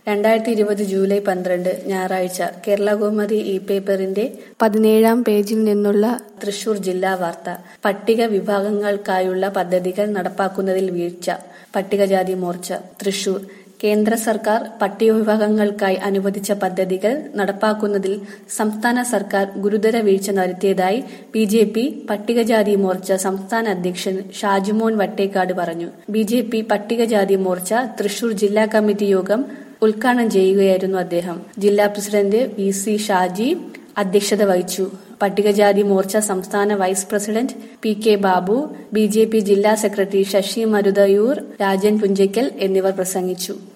രണ്ടായിരത്തി ഇരുപത് ജൂലൈ പന്ത്രണ്ട് ഞായറാഴ്ച കേരളകൗമുദി ഇ പേപ്പറിന്റെ പതിനേഴാം പേജിൽ നിന്നുള്ള തൃശൂർ ജില്ലാ വാർത്ത പട്ടിക വിഭാഗങ്ങൾക്കായുള്ള പദ്ധതികൾ നടപ്പാക്കുന്നതിൽ വീഴ്ച പട്ടികജാതി മോർച്ച തൃശൂർ കേന്ദ്ര സർക്കാർ പട്ടികവിഭാഗങ്ങൾക്കായി അനുവദിച്ച പദ്ധതികൾ നടപ്പാക്കുന്നതിൽ സംസ്ഥാന സർക്കാർ ഗുരുതര വീഴ്ച വരുത്തിയതായി ബി ജെ പി പട്ടികജാതി മോർച്ച സംസ്ഥാന അധ്യക്ഷൻ ഷാജിമോൻ വട്ടേക്കാട് പറഞ്ഞു ബി ജെ പി പട്ടികജാതി മോർച്ച തൃശൂർ ജില്ലാ കമ്മിറ്റി യോഗം ഉദ്ഘാടനം ചെയ്യുകയായിരുന്നു അദ്ദേഹം ജില്ലാ പ്രസിഡന്റ് വി സി ഷാജി അധ്യക്ഷത വഹിച്ചു പട്ടികജാതി മോർച്ച സംസ്ഥാന vice president P K Babu B J P ജില്ലാ സെക്രട്ടറി ശശി മരുതയൂർ രാജൻ പുഞ്ചയ്ക്കൽ എന്നിവർ പ്രസംഗിച്ചു